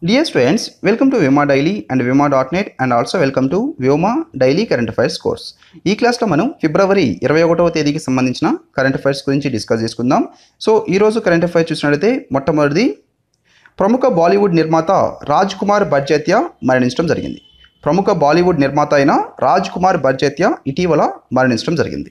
Dear students, welcome to Vyoma Daily and Vyoma.net and also welcome to Vyoma Daily Current Affairs course. ఈ క్లాస్లో మనం ఫిబ్రవరి ఇరవై ఒకటవ తేదీకి సంబంధించిన కరెంట్ అఫైర్స్ గురించి డిస్కస్ చేసుకుందాం సో ఈరోజు కరెంట్ అఫైర్స్ చూసినట్లయితే మొట్టమొదటిది ప్రముఖ బాలీవుడ్ నిర్మాత రాజ్ కుమార్ బర్జత్య మరణించడం జరిగింది ప్రముఖ బాలీవుడ్ నిర్మాత అయిన రాజ్ కుమార్ బర్జత్య ఇటీవల మరణించడం జరిగింది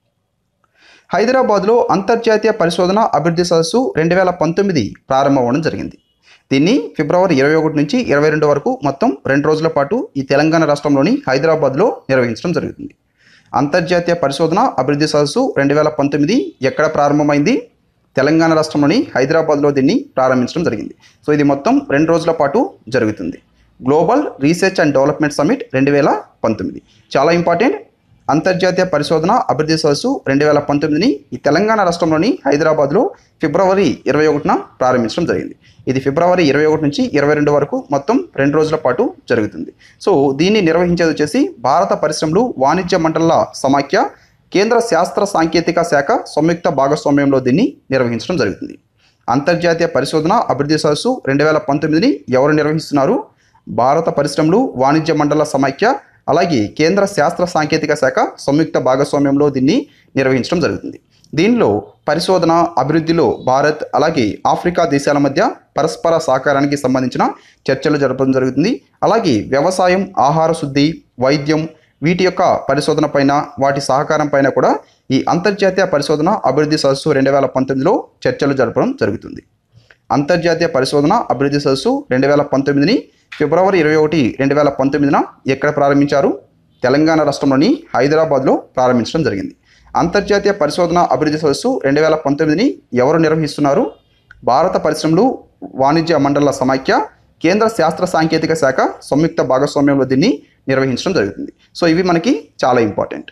హైదరాబాద్లో అంతర్జాతీయ పరిశోధన అభివృద్ధి సదస్సు రెండు వేల పంతొమ్మిది ప్రారంభమవడం జరిగింది దీన్ని ఫిబ్రవరి ఇరవై ఒకటి నుంచి ఇరవై రెండు వరకు మొత్తం రెండు రోజుల పాటు ఈ తెలంగాణ రాష్ట్రంలోని హైదరాబాద్లో నిర్వహించడం జరుగుతుంది అంతర్జాతీయ పరిశోధన అభివృద్ధి సదస్సు రెండు వేల పంతొమ్మిది ఎక్కడ ప్రారంభమైంది తెలంగాణ రాష్ట్రంలోని హైదరాబాద్లో దీన్ని ప్రారంభించడం జరిగింది సో ఇది మొత్తం రెండు రోజుల పాటు జరుగుతుంది global research and development summit రెండు వేల పంతొమ్మిది చాలా ఇంపార్టెంట్ అంతర్జాతీయ పరిశోధన అభివృద్ధి సదస్సు రెండు వేల పంతొమ్మిదిని ఈ తెలంగాణ రాష్ట్రంలోని హైదరాబాద్లో ఫిబ్రవరి ఇరవై ఒకటిన ప్రారంభించడం జరిగింది ఇది ఫిబ్రవరి ఇరవై ఒకటి నుంచి ఇరవై రెండు వరకు మొత్తం రెండు రోజుల పాటు జరుగుతుంది సో దీన్ని నిర్వహించేది వచ్చేసి భారత పరిశ్రమలు వాణిజ్య మండళ్ల సమాఖ్య కేంద్ర శాస్త్ర సాంకేతిక శాఖ సంయుక్త భాగస్వామ్యంలో దీన్ని నిర్వహించడం జరుగుతుంది అంతర్జాతీయ పరిశోధన అభివృద్ధి సదస్సు రెండు వేల పంతొమ్మిదిని ఎవరు నిర్వహిస్తున్నారు భారత పరిశ్రమలు వాణిజ్య మండల సమాఖ్య అలాగే కేంద్ర శాస్త్ర సాంకేతిక శాఖ సంయుక్త భాగస్వామ్యంలో దీన్ని నిర్వహించడం జరుగుతుంది దీనిలో పరిశోధన అభివృద్ధిలో భారత్ అలాగే ఆఫ్రికా దేశాల మధ్య పరస్పర సహకారానికి సంబంధించిన చర్చలు జరపడం జరుగుతుంది అలాగే వ్యవసాయం ఆహార శుద్ధి వైద్యం వీటి యొక్క పరిశోధన పైన వాటి సహకారం పైన కూడా ఈ అంతర్జాతీయ పరిశోధన అభివృద్ధి సదస్సు రెండు వేల పంతొమ్మిదిలో చర్చలు జరపడం జరుగుతుంది అంతర్జాతీయ పరిశోధన అభివృద్ధి సదస్సు రెండు వేల పంతొమ్మిదిని ఫిబ్రవరి ఇరవై ఒకటి రెండు వేల పంతొమ్మిదిన ఎక్కడ ప్రారంభించారు తెలంగాణ రాష్ట్రంలోని హైదరాబాద్లో ప్రారంభించడం జరిగింది అంతర్జాతీయ పరిశోధన అభివృద్ధి సదస్సు రెండు వేల పంతొమ్మిదిని ఎవరు నిర్వహిస్తున్నారు భారత పరిశ్రమలు వాణిజ్య మండల సమాఖ్య కేంద్ర శాస్త్ర సాంకేతిక శాఖ సంయుక్త భాగస్వామ్యంలో దీన్ని నిర్వహించడం జరుగుతుంది సో ఇవి మనకి చాలా ఇంపార్టెంట్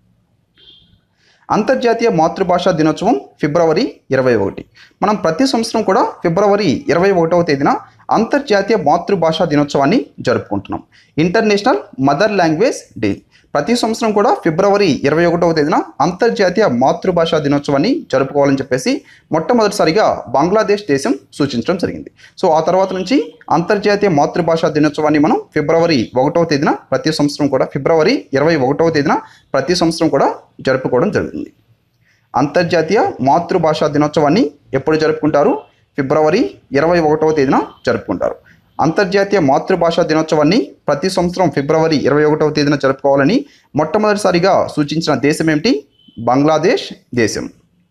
అంతర్జాతీయ మాతృభాషా దినోత్సవం ఫిబ్రవరి ఇరవై ఒకటి మనం ప్రతి సంవత్సరం కూడా ఫిబ్రవరి ఇరవై ఒకటవ తేదీన అంతర్జాతీయ మాతృభాషా దినోత్సవాన్ని జరుపుకుంటున్నాం ఇంటర్నేషనల్ మదర్ లాంగ్వేజ్ డే ప్రతి సంవత్సరం కూడా ఫిబ్రవరి ఇరవై ఒకటవ తేదీన అంతర్జాతీయ మాతృభాషా దినోత్సవాన్ని జరుపుకోవాలని చెప్పేసి మొట్టమొదటిసారిగా బంగ్లాదేశ్ దేశం సూచించడం జరిగింది సో ఆ తర్వాత నుంచి అంతర్జాతీయ మాతృభాషా దినోత్సవాన్ని మనం ఫిబ్రవరి ఒకటవ తేదీన ప్రతి సంవత్సరం కూడా ఫిబ్రవరి ఇరవై ఒకటవ తేదీన ప్రతి సంవత్సరం కూడా జరుపుకోవడం జరుగుతుంది అంతర్జాతీయ మాతృభాషా దినోత్సవాన్ని ఎప్పుడు జరుపుకుంటారు ఫిబ్రవరి ఇరవై ఒకటవ తేదీన జరుపుకుంటారు అంతర్జాతీయ మాతృభాషా దినోత్సవాన్ని ప్రతి సంవత్సరం ఫిబ్రవరి ఇరవై ఒకటవ తేదీన జరుపుకోవాలని మొట్టమొదటిసారిగా సూచించిన దేశం ఏమిటి బంగ్లాదేశ్ దేశం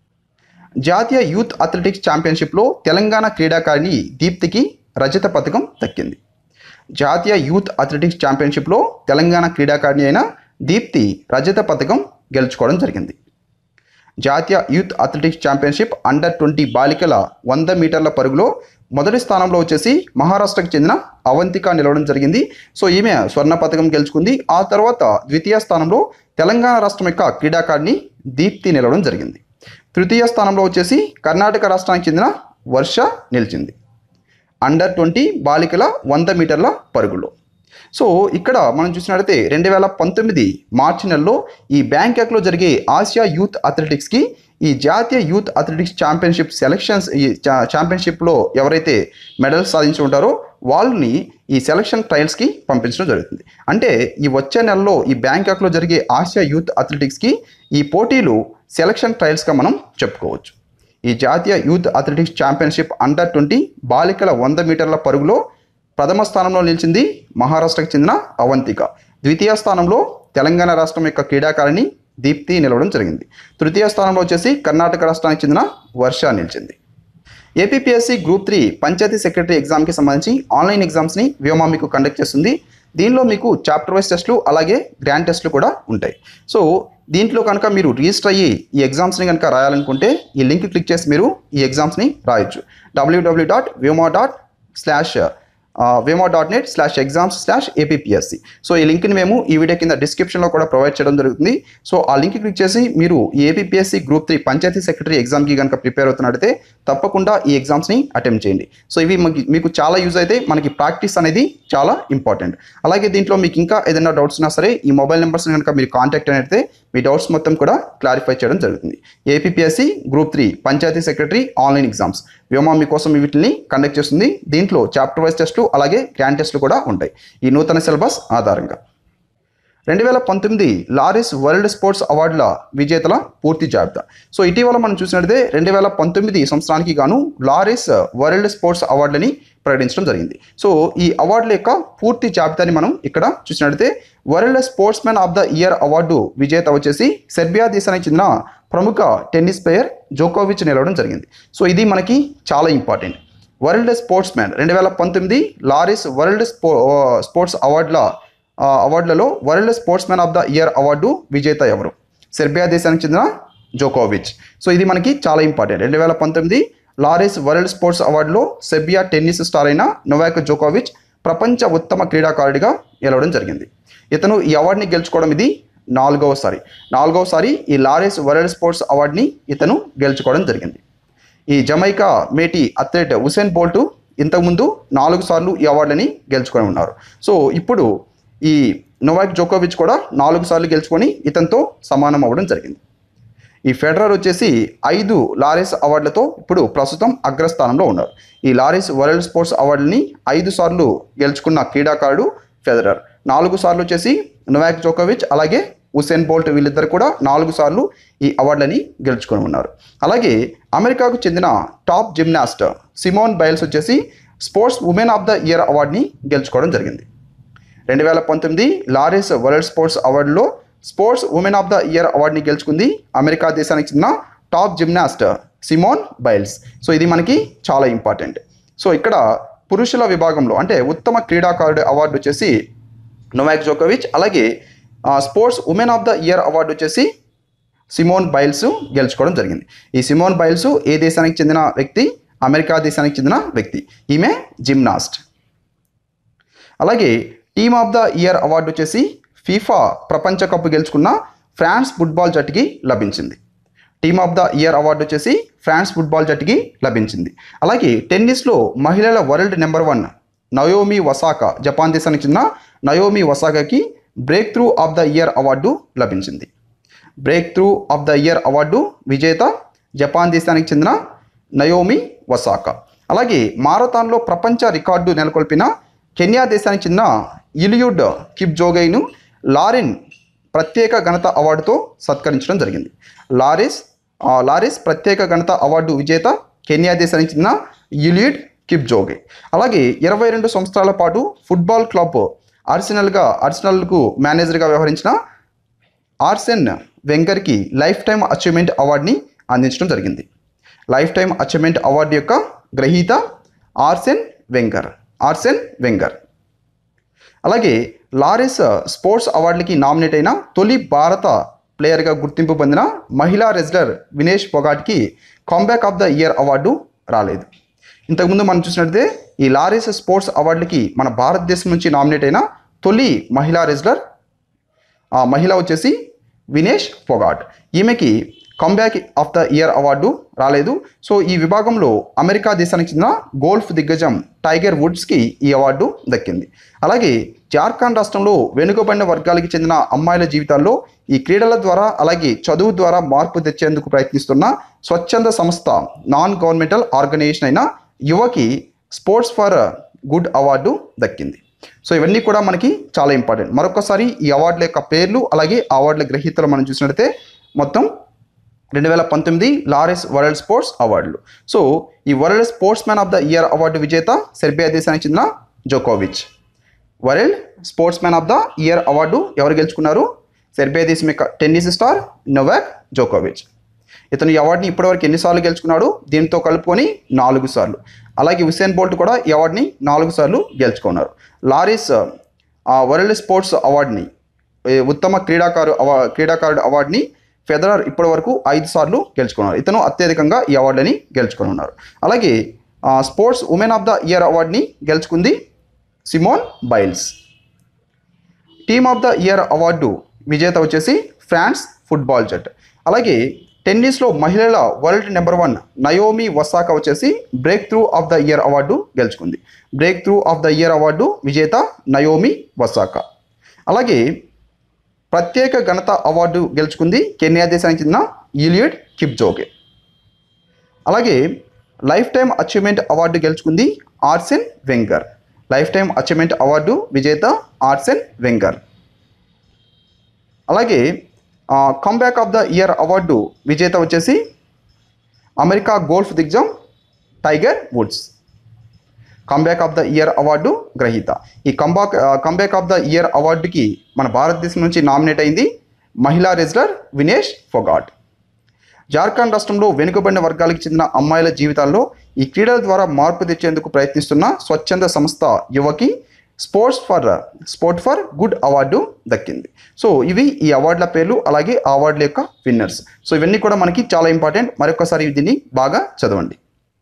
జాతీయ యూత్ అథ్లెటిక్స్ ఛాంపియన్షిప్లో తెలంగాణ క్రీడాకారిణి దీప్తికి రజత పథకం దక్కింది జాతీయ యూత్ అథ్లెటిక్స్ ఛాంపియన్షిప్లో తెలంగాణ క్రీడాకారిణి అయిన దీప్తి రజత పథకం గెలుచుకోవడం జరిగింది జాతీయ youth athletics championship under twenty బాలికల వంద మీటర్ల పరుగులో మొదటి స్థానంలో వచ్చేసి మహారాష్ట్రకు చెందిన అవంతిక నిలవడం జరిగింది సో ఈమె స్వర్ణ పథకం గెలుచుకుంది ఆ తర్వాత ద్వితీయ స్థానంలో తెలంగాణ రాష్ట్రం యొక్క క్రీడాకారిణి దీప్తి నిలవడం జరిగింది తృతీయ స్థానంలో వచ్చేసి కర్ణాటక రాష్ట్రానికి చెందిన వర్ష నిలిచింది అండర్ ట్వంటీ బాలికల వంద మీటర్ల పరుగులో సో ఇక్కడ మనం చూసినట్లయితే రెండు వేల పంతొమ్మిది మార్చి నెలలో ఈ బ్యాంకాక్లో జరిగే ఆసియా యూత్ అథ్లెటిక్స్కి ఈ జాతీయ యూత్ అథ్లెటిక్స్ ఛాంపియన్షిప్ సెలక్షన్స్ ఈ చా- ఛాంపియన్షిప్లో ఎవరైతే మెడల్స్ సాధించి ఉంటారో వాళ్ళని ఈ సెలక్షన్ ట్రయల్స్కి పంపించడం జరుగుతుంది అంటే ఈ వచ్చే నెలలో ఈ బ్యాంకాక్లో జరిగే ఆసియా యూత్ అథ్లెటిక్స్కి ఈ పోటీలు సెలక్షన్ ట్రయల్స్గా మనం చెప్పుకోవచ్చు ఈ జాతీయ youth athletics championship under twenty బాలికల వంద మీటర్ల పరుగులో ప్రథమ స్థానంలో నిలిచింది మహారాష్ట్రకు చెందిన అవంతిక ద్వితీయ స్థానంలో తెలంగాణ రాష్ట్రం యొక్క క్రీడాకారిణి దీప్తి నిలవడం జరిగింది తృతీయ స్థానంలో వచ్చేసి కర్ణాటక రాష్ట్రానికి చెందిన వర్ష నిలిచింది APPSC group three panchayati secretary ఎగ్జామ్కి సంబంధించి ఆన్లైన్ ఎగ్జామ్స్ని వ్యోమా మీకు కండక్ట్ చేస్తుంది దీనిలో మీకు చాప్టర్ వైజ్ టెస్ట్లు అలాగే గ్రాండ్ టెస్ట్లు కూడా ఉంటాయి సో దీంట్లో కనుక మీరు రిజిస్టర్ అయ్యి ఈ ఎగ్జామ్స్ని కనుక రాయాలనుకుంటే ఈ లింక్ క్లిక్ చేసి మీరు ఈ ఎగ్జామ్స్ని రాయొచ్చు W W dot Vyoma dot slash వేమో dot net slash exams slash APSC so ఈ లింక్ని మేము ఈ వీడియో కింద డిస్క్రిప్షన్లో కూడా ప్రొవైడ్ చేయడం జరుగుతుంది సో ఆ లింక్ క్లిక్ చేసి మీరు ఈ APSC group three panchayati secretary ఎగ్జామ్కి కనుక ప్రిపేర్ అవుతున్నట్టయితే తప్పకుండా ఈ ఎగ్జామ్స్ని అటెంప్ట్ చేయండి సో ఇవి మనకి- మీకు చాలా యూజ్ అయితే మనకి ప్రాక్టీస్ అనేది చాలా ఇంపార్టెంట్ అలాగే దీంట్లో మీకు ఇంకా ఏదైనా డౌట్స్ ఉన్నా సరే ఈ మొబైల్ నెంబర్స్ కనుక మీరు కాంటాక్ట్ అయితే మీ డౌట్స్ మొత్తం కూడా క్లారిఫై చేయడం జరుగుతుంది APSC group three panchayati secretary online exams Vyoma మీకోసం వీటిని కండక్ట్ చేస్తుంది దీంట్లో చాప్టర్ వైజ్ టెస్టులు అలాగే గ్రాండ్ టెస్టులు కూడా ఉంటాయి ఈ నూతన సిలబస్ ఆధారంగా రెండు వేల పంతొమ్మిది లారిస్ వరల్డ్ స్పోర్ట్స్ అవార్డుల విజేతల పూర్తి జాబితా సో ఇటీవల మనం చూసినట్లయితే రెండు వేల పంతొమ్మిది సంవత్సరానికి గాను లారిస్ వరల్డ్ స్పోర్ట్స్ అవార్డులని ప్రకటించడం జరిగింది సో ఈ అవార్డుల యొక్క పూర్తి జాబితాని మనం ఇక్కడ చూసినట్లయితే world sports man of the year award విజేత వచ్చేసి సెర్బియా దేశానికి చెందిన ప్రముఖ టెన్నిస్ ప్లేయర్ జోకోవిచ్ నిలవడం జరిగింది సో ఇది మనకి చాలా ఇంపార్టెంట్ వరల్డ్ స్పోర్ట్స్ మ్యాన్ రెండు వేల పంతొమ్మిది లారిస్ వరల్డ్ స్పో స్పోర్ట్స్ అవార్డుల ఆ, అవార్డులలో world sports man of the year award విజేత ఎవరు సెర్బియా దేశానికి చెందిన జోకోవిచ్ సో ఇది మనకి చాలా ఇంపార్టెంట్ రెండు వేల పంతొమ్మిది లారిస్ వరల్డ్ స్పోర్ట్స్ అవార్డులో సెర్బియా టెన్నిస్ స్టార్ అయిన నొవాక్ జోకోవిచ్ ప్రపంచ ఉత్తమ క్రీడాకారుడిగా గెలవడం జరిగింది ఇతను ఈ అవార్డుని గెలుచుకోవడం ఇది నాలుగవసారి నాలుగవసారి ఈ లారిస్ వరల్డ్ స్పోర్ట్స్ అవార్డుని ఇతను గెలుచుకోవడం జరిగింది ఈ జమైకా మేటి అథ్లెట్ హుసేన్ బోల్ట్ ఇంతకుముందు నాలుగు సార్లు ఈ అవార్డుని గెలుచుకొని ఉన్నారు సో ఇప్పుడు ఈ నొవాక్ జోకోవిచ్ కూడా నాలుగు సార్లు గెలుచుకొని ఇతనితో సమానం అవ్వడం జరిగింది ఈ ఫెడరర్ వచ్చేసి ఐదు లారెస్ అవార్డులతో ఇప్పుడు ప్రస్తుతం అగ్రస్థానంలో ఉన్నారు ఈ లారెస్ వరల్డ్ స్పోర్ట్స్ అవార్డుని ఐదు సార్లు గెలుచుకున్న క్రీడాకారుడు ఫెడరర్ నాలుగు సార్లు వచ్చేసి నొవాక్ జోకోవిచ్ అలాగే ఉసేన్ బోల్ట్ వీళ్ళిద్దరు కూడా నాలుగు సార్లు ఈ అవార్డులని గెలుచుకొని ఉన్నారు అలాగే అమెరికాకు చెందిన టాప్ జిమ్నాస్ట్ సిమోన్ బైల్స్ వచ్చేసి sports women of the year అవార్డుని గెలుచుకోవడం జరిగింది రెండు వేల పంతొమ్మిది లారెస్ వరల్డ్ స్పోర్ట్స్ అవార్డులో sports women of the year అవార్డుని గెలుచుకుంది అమెరికా దేశానికి చెందిన top gymnast Simone Biles so ఇది మనకి చాలా ఇంపార్టెంట్ సో ఇక్కడ పురుషుల విభాగంలో అంటే ఉత్తమ క్రీడాకారుడు అవార్డు వచ్చేసి నొవాక్ జోకోవిచ్ అలాగే ఆ, sports women of the year award వచ్చేసి సిమోన్ బైల్స్ గెలుచుకోవడం జరిగింది ఈ సిమోన్ బైల్స్ ఏ దేశానికి చెందిన వ్యక్తి అమెరికా దేశానికి చెందిన వ్యక్తి ఈమె జిమ్నాస్ట్ అలాగే team of the year award వచ్చేసి ఫీఫా ప్రపంచ కప్ గెలుచుకున్న ఫ్రాన్స్ ఫుట్బాల్ జట్టుకి లభించింది team of the year award వచ్చేసి ఫ్రాన్స్ ఫుట్బాల్ జట్టుకి లభించింది అలాగే టెన్నిస్లో మహిళల world number one Naomi Osaka Japan దేశానికి చెందిన నయోమి వసాకాకి breakthrough of the year award లభించింది breakthrough of the year award విజేత జపాన్ దేశానికి చెందిన నయోమి వసాకా అలాగే మారథాన్లో ప్రపంచ రికార్డు నెలకొల్పిన కెన్యా దేశానికి చెందిన ఇలియుడ్ కిప్జోగైను లారిన్ ప్రత్యేక ఘనత అవార్డుతో సత్కరించడం జరిగింది లారిస్ ఆ, లారిస్ ప్రత్యేక ఘనత అవార్డు విజేత కెన్యా దేశానికి చెందిన యులియుడ్ కిప్జోగే అలాగే ఇరవై రెండు సంవత్సరాల పాటు ఫుట్బాల్ క్లబ్ ఆర్సెనల్గా ఆర్సెనల్కు మేనేజర్గా వ్యవహరించిన ఆర్సెన్ వెంగర్కి లైఫ్ టైమ్ అచీవ్మెంట్ అవార్డుని అందించడం జరిగింది లైఫ్ టైమ్ అచీవ్మెంట్ అవార్డు యొక్క గ్రహీత ఆర్సెన్ వెంగర్ ఆర్సెన్ వెంగర్ అలాగే లారెస్ స్పోర్ట్స్ అవార్డులకి నామినేట్ అయిన తొలి భారత ప్లేయర్గా గుర్తింపు పొందిన మహిళా రెజ్లర్ వినేష్ పొగాట్కి comeback of the year award రాలేదు ఇంతకుముందు మనం చూసినట్లయితే ఈ లారెస్ స్పోర్ట్స్ అవార్డులకి మన భారతదేశం నుంచి నామినేట్ అయిన తొలి మహిళా రెజ్లర్ ఆ మహిళ వచ్చేసి వినేష్ పొగాట్ ఈమెకి comeback of the year award రాలేదు సో ఈ విభాగంలో అమెరికా దేశానికి చెందిన గోల్ఫ్ దిగ్గజం టైగర్ వుడ్స్కి ఈ అవార్డు దక్కింది అలాగే జార్ఖండ్ రాష్ట్రంలో వెనుకబడిన వర్గాలకి చెందిన అమ్మాయిల జీవితాల్లో ఈ క్రీడల ద్వారా అలాగే చదువు ద్వారా మార్పు తెచ్చేందుకు ప్రయత్నిస్తున్న స్వచ్ఛంద సంస్థ నాన్ గవర్నమెంటల్ ఆర్గనైజేషన్ అయిన యువకి స్పోర్ట్స్ ఫర్ గుడ్ అవార్డు దక్కింది సో ఇవన్నీ కూడా మనకి చాలా ఇంపార్టెంట్ మరొకసారి ఈ అవార్డుల యొక్క పేర్లు అలాగే ఆ అవార్డుల గ్రహీతలు మనం చూసినట్లయితే మొత్తం రెండు వేల పంతొమ్మిది లారెస్ వరల్డ్ స్పోర్ట్స్ అవార్డులు సో ఈ world sports man of the year award విజేత సెర్బియా దేశానికి చెందిన జోకోవిచ్ world sports man of the year award ఎవరు గెలుచుకున్నారు సెర్బియా దేశం యొక్క టెన్నిస్ స్టార్ నొవాక్ జోకోవిచ్ ఇతను ఈ అవార్డుని ఇప్పటివరకు ఎన్నిసార్లు గెలుచుకున్నాడు దీంతో కలుపుకొని నాలుగు సార్లు అలాగే హుసేన్ బోల్ట్ కూడా ఈ అవార్డుని నాలుగు సార్లు గెలుచుకున్నారు లారిస్ ఆ వరల్డ్ స్పోర్ట్స్ అవార్డుని ఏ, ఉత్తమ క్రీడాకారు అవా క్రీడాకారుడు అవార్డుని ఫెదరర్ ఇప్పటి వరకు ఐదు సార్లు గెలుచుకున్నారు ఇతను అత్యధికంగా ఈ అవార్డుని గెలుచుకొని ఉన్నారు అలాగే ఆ, sports women of the year అవార్డుని గెలుచుకుంది Simone Biles team of the year award విజేత వచ్చేసి ఫ్రాన్స్ ఫుట్బాల్ జట్ అలాగే టెన్నిస్లో మహిళల world number one Naomi Osaka వచ్చేసి breakthrough of the year award గెలుచుకుంది breakthrough of the year award విజేత నయోమి వసాకా అలాగే ప్రత్యేక ఘనత అవార్డు గెలుచుకుంది కెన్యా దేశానికి చెందిన ఈలియడ్ కిప్జోగే అలాగే లైఫ్ టైమ్ అచీవ్మెంట్ అవార్డు గెలుచుకుంది Arsene Wenger lifetime achievement award విజేత ఆర్సెన్ వెంగర్ అలాగే comeback of the year award విజేత వచ్చేసి అమెరికా గోల్ఫ్ దిగ్గజం Tiger Woods comeback of the year award గ్రహీత ఈ comeback comeback of the year అవార్డుకి మన భారతదేశం నుంచి నామినేట్ అయింది మహిళా రెజ్లర్ వినేష్ ఫొగాట్ జార్ఖండ్ రాష్ట్రంలో వెనుకబడిన వర్గాలకు చెందిన అమ్మాయిల జీవితాల్లో ఈ క్రీడల ద్వారా మార్పు తెచ్చేందుకు ప్రయత్నిస్తున్న స్వచ్ఛంద సంస్థ యువకి sports for sport for good award దక్కింది సో ఇవి ఈ అవార్డుల పేర్లు అలాగే ఆ అవార్డుల యొక్క విన్నర్స్ సో ఇవన్నీ కూడా మనకి చాలా ఇంపార్టెంట్ మరొకసారి దీన్ని బాగా చదవండి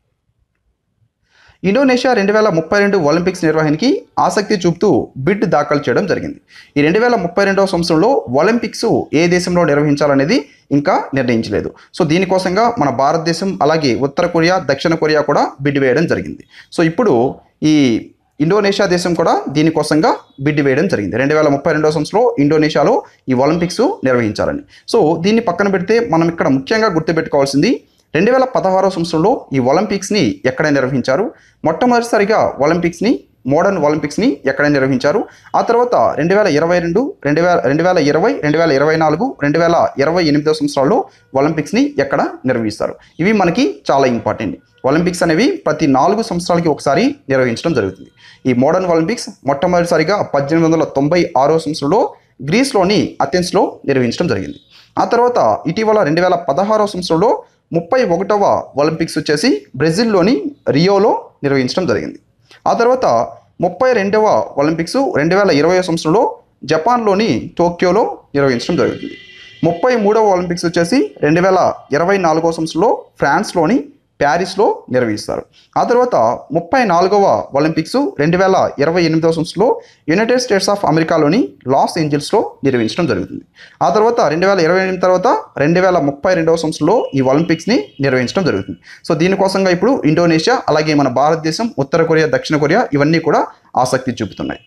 ఇండోనేషియా రెండు వేల ముప్పై రెండు ఒలింపిక్స్ నిర్వహణకి ఆసక్తి చూపుతూ బిడ్ దాఖలు చేయడం జరిగింది ఈ రెండు వేల ముప్పై రెండవ సంవత్సరంలో ఒలింపిక్స్ ఏ దేశంలో నిర్వహించాలనేది ఇంకా నిర్ణయించలేదు సో దీనికోసంగా మన భారతదేశం అలాగే ఉత్తర కొరియా దక్షిణ కొరియా కూడా బిడ్ వేయడం జరిగింది సో ఇప్పుడు ఈ ఇండోనేషియా దేశం కూడా దీనికోసంగా బిడ్ వేయడం జరిగింది రెండు వేల ముప్పై రెండవ సంవత్సరంలో ఇండోనేషియాలో ఈ ఒలింపిక్స్ నిర్వహించాలని సో దీన్ని పక్కన పెడితే మనం ఇక్కడ ముఖ్యంగా గుర్తుపెట్టుకోవాల్సింది రెండు వేల పదహారవ సంవత్సరంలో ఈ ఒలింపిక్స్ని ఎక్కడ నిర్వహించారు మొట్టమొదటిసారిగా ఒలింపిక్స్ని మోడర్న్ ఒలింపిక్స్ని ఎక్కడ నిర్వహించారు ఆ తర్వాత రెండు వేల ఇరవై రెండు రెండు వేల రెండు వేల ఇరవై రెండు వేల ఇరవై నాలుగు రెండు వేల ఇరవై ఎనిమిదో సంవత్సరాల్లో ఒలింపిక్స్ని ఎక్కడ నిర్వహిస్తారు ఇవి మనకి చాలా ఇంపార్టెంట్ ఒలింపిక్స్ అనేవి ప్రతి నాలుగు సంవత్సరాలకి ఒకసారి నిర్వహించడం జరుగుతుంది ఈ మోడర్న్ ఒలింపిక్స్ మొట్టమొదటిసారిగా పద్దెనిమిది వందల తొంభై ఆరో సంవత్సరంలో గ్రీస్లోని అథెన్స్లో నిర్వహించడం జరిగింది ఆ తర్వాత ఇటీవల రెండు వేల పదహారో సంవత్సరంలో ముప్పై ఒకటవ ఒలింపిక్స్ వచ్చేసి బ్రెజిల్లోని రియోలో నిర్వహించడం జరిగింది ఆ తర్వాత ముప్పై రెండవ ఒలింపిక్స్ రెండు వేల ఇరవై సంవత్సరంలో జపాన్లోని టోక్యోలో నిర్వహించడం జరుగుతుంది ముప్పై మూడవ ఒలింపిక్స్ వచ్చేసి రెండు వేల ఇరవై నాలుగవ సంవత్సరంలో ఫ్రాన్స్లోని ప్యారిస్లో నిర్వహిస్తారు ఆ తర్వాత ముప్పై నాలుగవ ఒలింపిక్స్ రెండు వేల ఇరవై ఎనిమిదవ సంవత్సరంలో యునైటెడ్ స్టేట్స్ ఆఫ్ అమెరికాలోని లాస్ ఏంజల్స్లో నిర్వహించడం జరుగుతుంది ఆ తర్వాత రెండు వేల ఇరవై ఎనిమిది తర్వాత రెండు వేల ముప్పై రెండవ సంవత్సరంలో ఈ ఒలింపిక్స్ని నిర్వహించడం జరుగుతుంది సో దీనికోసంగా ఇప్పుడు ఇండోనేషియా అలాగే మన భారతదేశం ఉత్తర కొరియా దక్షిణ కొరియా ఇవన్నీ కూడా ఆసక్తి చూపుతున్నాయి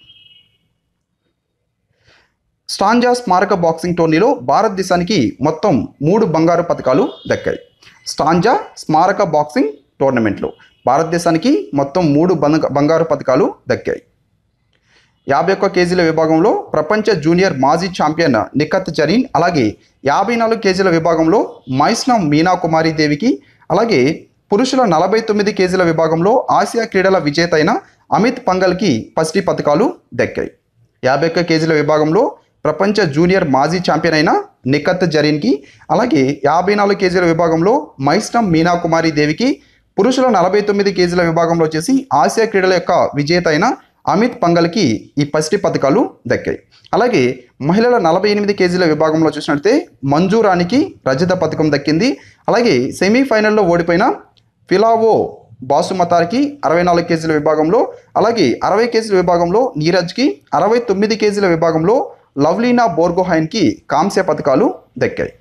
స్టాంజా స్మారక బాక్సింగ్ టోర్నీలో భారతదేశానికి మొత్తం మూడు బంగారు పథకాలు దక్కాయి స్టాంజా స్మారక బాక్సింగ్ టోర్నమెంట్లో భారతదేశానికి మొత్తం మూడు బంగ బంగారు పథకాలు దక్కాయి యాభై ఒక్క కేజీల విభాగంలో ప్రపంచ జూనియర్ మాజీ ఛాంపియన్ నిఖత్ జరీన్ అలాగే యాభై నాలుగు కేజీల విభాగంలో మైస్నం మీనా కుమారి దేవికి అలాగే పురుషుల నలభై తొమ్మిది కేజీల విభాగంలో ఆసియా క్రీడల విజేత అయిన అమిత్ పంగల్కి పసిడి పథకాలు దక్కాయి యాభై ఒక్క కేజీల విభాగంలో ప్రపంచ జూనియర్ మాజీ ఛాంపియన్ అయిన నిఖత్ జరీన్కి అలాగే యాభై నాలుగు కేజీల విభాగంలో మైస్టమ్ మీనా కుమారి దేవికి పురుషుల నలభై తొమ్మిది కేజీల విభాగంలో వచ్చేసి ఆసియా క్రీడల యొక్క విజేత అయిన అమిత్ పంగల్కి ఈ పసిడి పథకాలు దక్కాయి అలాగే మహిళల నలభై ఎనిమిది కేజీల విభాగంలో చూసినట్లయితే మంజు రాణికి రజత పథకం దక్కింది అలాగే సెమీఫైనల్లో ఓడిపోయిన ఫిలావో బాసుమతార్కి అరవై నాలుగు కేజీల విభాగంలో అలాగే అరవై కేజీల విభాగంలో నీరజ్కి అరవై తొమ్మిది కేజీల విభాగంలో లవ్లీనా బోర్గోహైన్కి కాంస్య పథకాలు దక్కాయి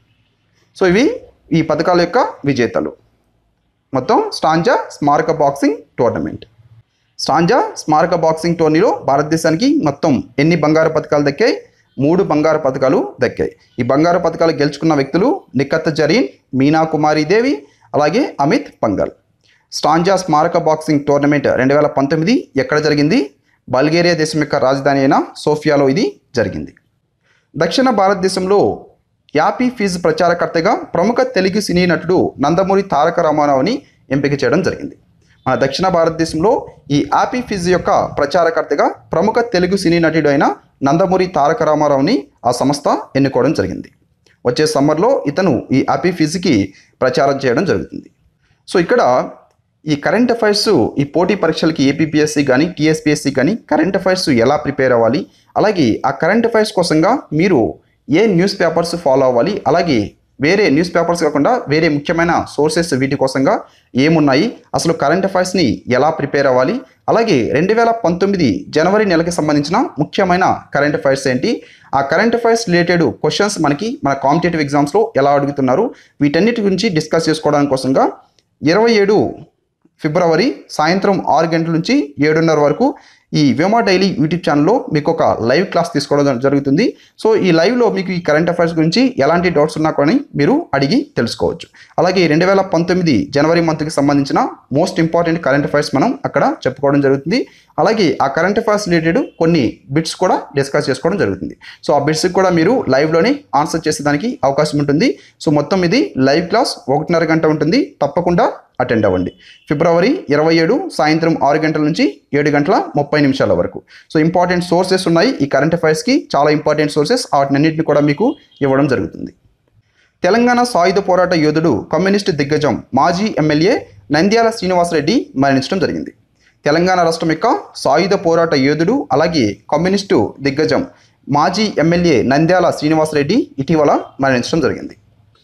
సో ఇవి ఈ పథకాల యొక్క విజేతలు మొత్తం స్టాంజా స్మారక బాక్సింగ్ టోర్నమెంట్ స్టాంజా స్మారక బాక్సింగ్ టోర్నీలో భారతదేశానికి మొత్తం ఎన్ని బంగారు పథకాలు దక్కాయి మూడు బంగారు పథకాలు దక్కాయి ఈ బంగారు పథకాలు గెలుచుకున్న వ్యక్తులు నిఖత్ జరీన్ మీనా కుమారి దేవి అలాగే అమిత్ పంగల్ స్టాంజా స్మారక బాక్సింగ్ టోర్నమెంట్ రెండు వేల పంతొమ్మిది ఎక్కడ జరిగింది బల్గేరియా దేశం యొక్క రాజధాని అయిన సోఫియాలో ఇది జరిగింది దక్షిణ భారతదేశంలో యాపీ ఫీజ్ ప్రచారకర్తగా ప్రముఖ తెలుగు సినీ నటుడు నందమూరి తారక రామారావుని ఎంపిక చేయడం జరిగింది మన దక్షిణ భారతదేశంలో ఈ యాపీ ఫీజ్ యొక్క ప్రచారకర్తగా ప్రముఖ తెలుగు సినీ నటుడు అయిన నందమూరి తారక రామారావుని ఆ సంస్థ ఎన్నుకోవడం జరిగింది వచ్చే సమ్మర్లో ఇతను ఈ యాపీ ఫీజ్కి ప్రచారం చేయడం జరుగుతుంది సో ఇక్కడ ఈ కరెంట్ అఫైర్స్ ఈ పోటీ పరీక్షలకి ఏపీపీఎస్సి కానీ టీఎస్పీఎస్సి కానీ కరెంట్ అఫైర్స్ ఎలా ప్రిపేర్ అవ్వాలి అలాగే ఆ కరెంట్ అఫైర్స్ కోసంగా మీరు ఏ న్యూస్ పేపర్స్ ఫాలో అవ్వాలి అలాగే వేరే న్యూస్ పేపర్స్ కాకుండా వేరే ముఖ్యమైన సోర్సెస్ వీటి కోసంగా ఏమున్నాయి అసలు కరెంట్ అఫైర్స్ని ఎలా ప్రిపేర్ అవ్వాలి అలాగే రెండు వేల పంతొమ్మిది జనవరి నెలకి సంబంధించిన ముఖ్యమైన కరెంట్ అఫైర్స్ ఏంటి ఆ కరెంట్ అఫైర్స్ రిలేటెడ్ క్వశ్చన్స్ మనకి మన కాంపిటేటివ్ ఎగ్జామ్స్లో ఎలా అడుగుతున్నారు వీటన్నిటి గురించి డిస్కస్ చేసుకోవడానికి కోసంగా ఇరవై ఏడు ఫిబ్రవరి సాయంత్రం ఆరు గంటల నుంచి ఏడున్నర వరకు ఈ వ్యోమా డైలీ యూట్యూబ్ ఛానల్లో మీకు ఒక లైవ్ క్లాస్ తీసుకోవడం జరుగుతుంది సో ఈ లైవ్లో మీకు ఈ కరెంట్ అఫైర్స్ గురించి ఎలాంటి డౌట్స్ ఉన్నా కానీ మీరు అడిగి తెలుసుకోవచ్చు అలాగే రెండు వేల పంతొమ్మిది జనవరి మంత్కి సంబంధించిన మోస్ట్ ఇంపార్టెంట్ కరెంట్ అఫైర్స్ మనం అక్కడ చెప్పుకోవడం జరుగుతుంది అలాగే ఆ కరెంట్ అఫైర్స్ రిలేటెడ్ కొన్ని బిట్స్ కూడా డిస్కస్ చేసుకోవడం జరుగుతుంది సో ఆ బిట్స్కి కూడా మీరు లైవ్లోనే ఆన్సర్ చేసేదానికి అవకాశం ఉంటుంది సో మొత్తం ఇది లైవ్ క్లాస్ ఒకటిన్నర గంట ఉంటుంది తప్పకుండా అటెండ్ అవ్వండి ఫిబ్రవరి ఇరవై ఏడు సాయంత్రం ఆరు గంటల నుంచి ఏడు గంటల ముప్పై నిమిషాల వరకు సో ఇంపార్టెంట్ సోర్సెస్ ఉన్నాయి ఈ కరెంట్ అఫైర్స్కి చాలా ఇంపార్టెంట్ సోర్సెస్ వాటినన్నింటిని కూడా మీకు ఇవ్వడం జరుగుతుంది తెలంగాణ సాయుధ పోరాట యోధుడు కమ్యూనిస్టు దిగ్గజం మాజీ ఎమ్మెల్యే నంద్యాల శ్రీనివాసరెడ్డి మరణించడం జరిగింది తెలంగాణ రాష్ట్రం యొక్క సాయుధ పోరాట యోధుడు అలాగే కమ్యూనిస్టు దిగ్గజం మాజీ ఎమ్మెల్యే నంద్యాల శ్రీనివాసరెడ్డి ఇటీవల మరణించడం జరిగింది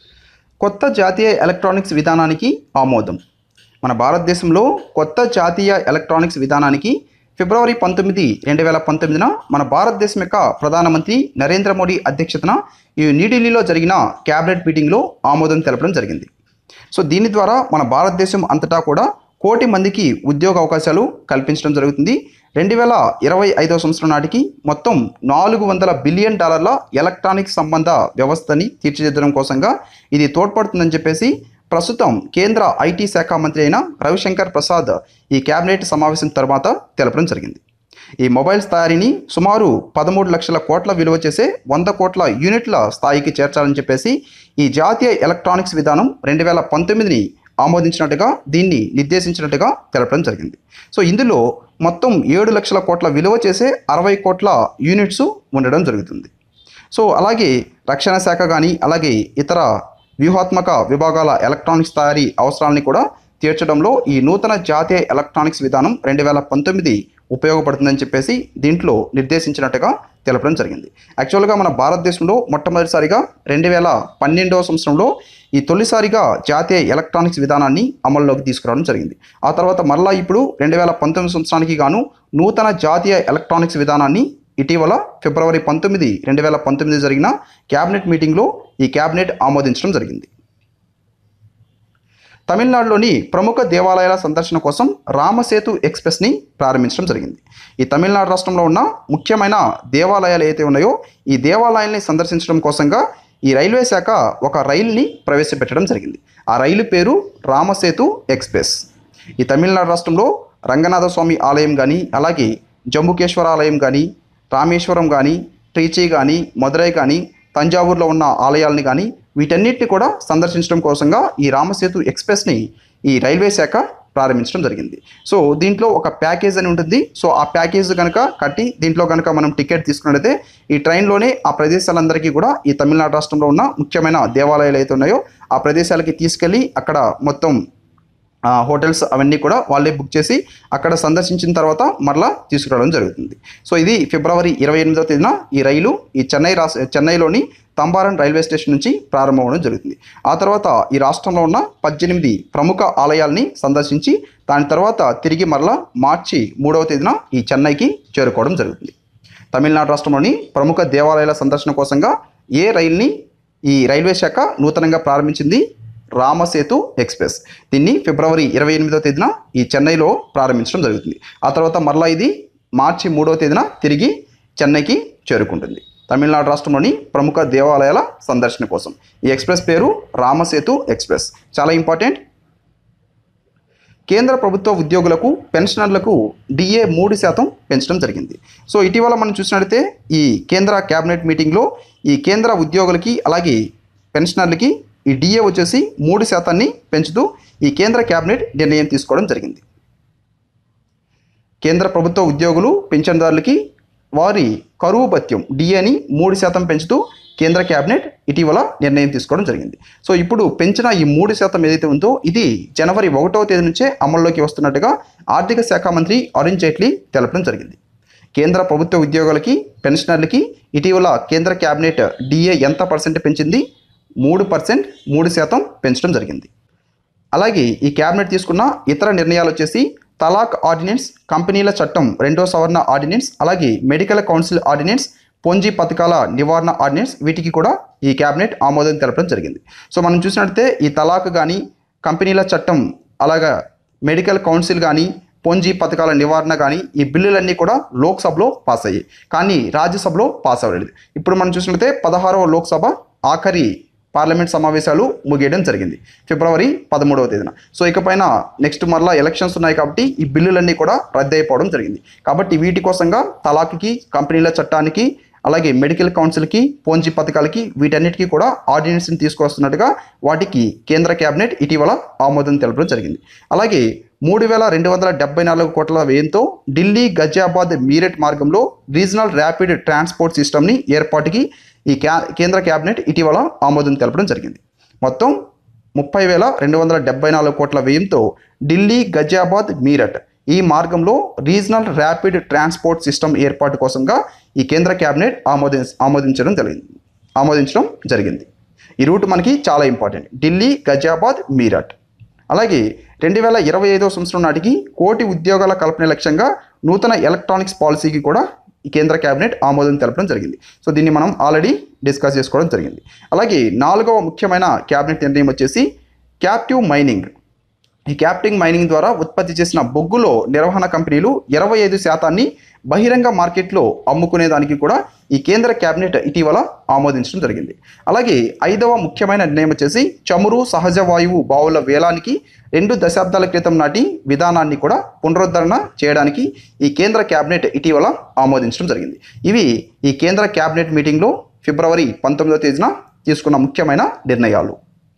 కొత్త జాతీయ ఎలక్ట్రానిక్స్ విధానానికి ఆమోదం మన భారతదేశంలో కొత్త జాతీయ ఎలక్ట్రానిక్స్ విధానానికి ఫిబ్రవరి పంతొమ్మిది రెండు వేల పంతొమ్మిదిన మన భారతదేశం యొక్క ప్రధానమంత్రి నరేంద్ర మోడీ అధ్యక్షతన ఈ న్యూఢిల్లీలో జరిగిన క్యాబినెట్ మీటింగ్లో ఆమోదం తెలపడం జరిగింది సో దీని ద్వారా మన భారతదేశం అంతటా కూడా కోటి మందికి ఉద్యోగ అవకాశాలు కల్పించడం జరుగుతుంది రెండు వేల ఇరవై ఐదవ సంవత్సరం నాటికి మొత్తం నాలుగు వందల బిలియన్ డాలర్ల ఎలక్ట్రానిక్ సంబంధ వ్యవస్థని తీర్చిదిద్దడం కోసంగా ఇది తోడ్పడుతుందని చెప్పేసి ప్రస్తుతం కేంద్ర ఐటీ శాఖ మంత్రి అయిన రవిశంకర్ ప్రసాద్ ఈ కేబినెట్ సమావేశం తర్వాత తెలపడం జరిగింది ఈ మొబైల్స్ తయారీని సుమారు పదమూడు లక్షల కోట్ల విలువ చేసే వంద కోట్ల యూనిట్ల స్థాయికి చేర్చాలని చెప్పేసి ఈ జాతీయ ఎలక్ట్రానిక్స్ విధానం రెండు వేల పంతొమ్మిదిని ఆమోదించినట్టుగా దీన్ని నిర్దేశించినట్టుగా తెలపడం జరిగింది సో ఇందులో మొత్తం ఏడు లక్షల కోట్ల విలువ చేసే అరవై కోట్ల యూనిట్స్ ఉండడం జరుగుతుంది సో అలాగే రక్షణ శాఖ కానీ అలాగే ఇతర వ్యూహాత్మక విభాగాల ఎలక్ట్రానిక్స్ తయారీ అవసరాలని కూడా తీర్చడంలో ఈ నూతన జాతీయ ఎలక్ట్రానిక్స్ విధానం రెండు వేల పంతొమ్మిది ఉపయోగపడుతుందని చెప్పేసి దీంట్లో నిర్దేశించినట్టుగా తెలపడం జరిగింది యాక్చువల్గా మన భారతదేశంలో మొట్టమొదటిసారిగా రెండు వేల పన్నెండవ సంవత్సరంలో ఈ తొలిసారిగా జాతీయ ఎలక్ట్రానిక్స్ విధానాన్ని అమల్లోకి తీసుకురావడం జరిగింది ఆ తర్వాత మరలా ఇప్పుడు రెండు వేల పంతొమ్మిది సంవత్సరానికి గాను నూతన జాతీయ ఎలక్ట్రానిక్స్ విధానాన్ని ఇటీవల ఫిబ్రవరి పంతొమ్మిది రెండు వేల పంతొమ్మిది జరిగిన క్యాబినెట్ మీటింగ్లో ఈ క్యాబినెట్ ఆమోదించడం జరిగింది తమిళనాడులోని ప్రముఖ దేవాలయాల సందర్శన కోసం రామసేతు ఎక్స్ప్రెస్ని ప్రారంభించడం జరిగింది ఈ తమిళనాడు రాష్ట్రంలో ఉన్న ముఖ్యమైన దేవాలయాలు ఏవైతే ఉన్నాయో ఈ దేవాలయాల్ని సందర్శించడం కోసంగా ఈ రైల్వే శాఖ ఒక రైలుని ప్రవేశపెట్టడం జరిగింది ఆ రైలు పేరు రామసేతు ఎక్స్ప్రెస్ ఈ తమిళనాడు రాష్ట్రంలో రంగనాథ స్వామి ఆలయం కానీ అలాగే జంబుకేశ్వర ఆలయం కానీ రామేశ్వరం కానీ ట్రీచీ కానీ మదురై కానీ తంజావూరులో ఉన్న ఆలయాల్ని కానీ వీటన్నిటిని కూడా సందర్శించడం కోసంగా ఈ రామసేతు ఎక్స్ప్రెస్ని ఈ రైల్వే శాఖ ప్రారంభించడం జరిగింది సో దీంట్లో ఒక ప్యాకేజ్ అని ఉంటుంది సో ఆ ప్యాకేజ్ కనుక కట్టి దీంట్లో కనుక మనం టికెట్ తీసుకున్నట్లయితే ఈ ట్రైన్లోనే ఆ ప్రదేశాలందరికీ కూడా ఈ తమిళనాడు రాష్ట్రంలో ఉన్న ముఖ్యమైన దేవాలయాలు అయితే ఉన్నాయో ఆ ప్రదేశాలకి తీసుకెళ్ళి అక్కడ మొత్తం ఆ, హోటల్స్ అవన్నీ కూడా వాళ్ళే బుక్ చేసి అక్కడ సందర్శించిన తర్వాత మరలా తీసుకురావడం జరుగుతుంది సో ఇది ఫిబ్రవరి ఇరవై ఎనిమిదవ తేదీన ఈ రైలు ఈ చెన్నై రాష్ట్ర చెన్నైలోని తంబారన్ రైల్వే స్టేషన్ నుంచి ప్రారంభమవడం జరుగుతుంది ఆ తర్వాత ఈ రాష్ట్రంలో ఉన్న పద్దెనిమిది ప్రముఖ ఆలయాల్ని సందర్శించి దాని తర్వాత తిరిగి మరలా మార్చి మూడవ తేదీన ఈ చెన్నైకి చేరుకోవడం జరుగుతుంది తమిళనాడు రాష్ట్రంలోని ప్రముఖ దేవాలయాల సందర్శన కోసంగా ఏ రైల్ని ఈ రైల్వే శాఖ నూతనంగా ప్రారంభించింది రామసేతు ఎక్స్ప్రెస్ దీన్ని ఫిబ్రవరి ఇరవై ఎనిమిదవ తేదీన ఈ చెన్నైలో ప్రారంభించడం జరుగుతుంది ఆ తర్వాత మరలా ఇది మార్చి మూడవ తేదీన తిరిగి చెన్నైకి చేరుకుంటుంది తమిళనాడు రాష్ట్రంలోని ప్రముఖ దేవాలయాల సందర్శన కోసం ఈ ఎక్స్ప్రెస్ పేరు రామసేతు ఎక్స్ప్రెస్ చాలా ఇంపార్టెంట్ కేంద్ర ప్రభుత్వ ఉద్యోగులకు పెన్షనర్లకు డిఏ మూడు శాతం పెంచడం జరిగింది సో ఇటీవల మనం చూసినట్లయితే ఈ కేంద్ర క్యాబినెట్ మీటింగ్లో ఈ కేంద్ర ఉద్యోగులకి అలాగే పెన్షనర్లకి ఈ డిఏ వచ్చేసి మూడు శాతాన్ని పెంచుతూ ఈ కేంద్ర క్యాబినెట్ నిర్ణయం తీసుకోవడం జరిగింది కేంద్ర ప్రభుత్వ ఉద్యోగులు పింఛన్దారులకి వారి కరువు భత్యం డిఏని మూడు శాతం పెంచుతూ కేంద్ర క్యాబినెట్ ఇటీవల నిర్ణయం తీసుకోవడం జరిగింది సో ఇప్పుడు పెంచిన ఈ మూడు శాతం ఏదైతే ఉందో ఇది జనవరి ఒకటవ తేదీ నుంచే అమల్లోకి వస్తున్నట్టుగా ఆర్థిక శాఖ మంత్రి అరుణ్ జైట్లీ తెలపడం జరిగింది కేంద్ర ప్రభుత్వ ఉద్యోగులకి పెన్షనర్లకి ఇటీవల కేంద్ర క్యాబినెట్ డిఏ ఎంత పర్సెంట్ పెంచింది మూడు పర్సెంట్ మూడు శాతం పెంచడం జరిగింది అలాగే ఈ క్యాబినెట్ తీసుకున్న ఇతర నిర్ణయాలు వచ్చేసి తలాక్ ఆర్డినెన్స్ కంపెనీల చట్టం రెండో సవరణ ఆర్డినెన్స్ అలాగే మెడికల్ కౌన్సిల్ ఆర్డినెన్స్ పొంజీ పథకాల నివారణ ఆర్డినెన్స్ వీటికి కూడా ఈ క్యాబినెట్ ఆమోదం తెలపడం జరిగింది సో మనం చూసినట్లయితే ఈ తలాక్ కానీ కంపెనీల చట్టం అలాగా మెడికల్ కౌన్సిల్ కానీ పొంజీ పథకాల నివారణ కానీ ఈ బిల్లులన్నీ కూడా లోక్సభలో పాస్ అయ్యాయి కానీ రాజ్యసభలో పాస్ అవ్వలేదు ఇప్పుడు మనం చూసినట్లయితే పదహారవ లోక్సభ ఆఖరి పార్లమెంట్ సమావేశాలు ముగియడం జరిగింది ఫిబ్రవరి పదమూడవ తేదీన సో ఇకపైన నెక్స్ట్ మరలా ఎలక్షన్స్ ఉన్నాయి కాబట్టి ఈ బిల్లులన్నీ కూడా రద్దు అయిపోవడం జరిగింది కాబట్టి వీటి కోసంగా తలాక్కి కంపెనీల చట్టానికి అలాగే మెడికల్ కౌన్సిల్కి పోంజీ పథకాలకి వీటన్నిటికీ కూడా ఆర్డినెన్స్ని తీసుకొస్తున్నట్టుగా వాటికి కేంద్ర కేబినెట్ ఇటీవల ఆమోదం తెలపడం జరిగింది అలాగే మూడు వేల రెండు వందల డెబ్బై నాలుగు కోట్ల వ్యయంతో ఢిల్లీ గజియాబాద్ మీరట్ మార్గంలో రీజనల్ ర్యాపిడ్ ట్రాన్స్పోర్ట్ సిస్టమ్ని ఏర్పాటుకి ఈ క్యా కేంద్ర కేబినెట్ ఇటీవల ఆమోదం తెలపడం జరిగింది మొత్తం ముప్పై వేల రెండు వందల డెబ్బై నాలుగు కోట్ల వ్యయంతో ఢిల్లీ గజియాబాద్ మీరట్ ఈ మార్గంలో రీజనల్ ర్యాపిడ్ ట్రాన్స్పోర్ట్ సిస్టమ్ ఏర్పాటు కోసంగా ఈ కేంద్ర కేబినెట్ ఆమోది ఆమోదించడం జరిగింది ఆమోదించడం జరిగింది ఈ రూట్ మనకి చాలా ఇంపార్టెంట్ ఢిల్లీ గజియాబాద్ మీరట్ అలాగే రెండు వేల ఇరవై ఐదో సంవత్సరం నాటికి కోటి ఉద్యోగాల కల్పన లక్ష్యంగా నూతన ఎలక్ట్రానిక్స్ పాలసీకి కూడా ఈ కేంద్ర కేబినెట్ ఆమోదం తెలపడం జరిగింది సో దీన్ని మనం ఆల్రెడీ డిస్కస్ చేసుకోవడం జరిగింది అలాగే నాలుగవ ముఖ్యమైన కేబినెట్ నిర్ణయం వచ్చేసి క్యాప్టివ్ మైనింగ్ ఈ క్యాప్టింగ్ మైనింగ్ ద్వారా ఉత్పత్తి చేసిన బొగ్గులో నిర్వహణ కంపెనీలు ఇరవై ఐదు శాతాన్ని బహిరంగ మార్కెట్లో అమ్ముకునేదానికి కూడా ఈ కేంద్ర కేబినెట్ ఇటీవల ఆమోదించడం జరిగింది అలాగే ఐదవ ముఖ్యమైన నిర్ణయం వచ్చేసి చమురు సహజ వాయువు బావుల వేలానికి రెండు దశాబ్దాల క్రితం నాటి విధానాన్ని కూడా పునరుద్ధరణ చేయడానికి ఈ కేంద్ర కేబినెట్ ఇటీవల ఆమోదించడం జరిగింది ఇవి ఈ కేంద్ర కేబినెట్ మీటింగ్లో ఫిబ్రవరి పంతొమ్మిదవ తేదీన తీసుకున్న ముఖ్యమైన నిర్ణయాలు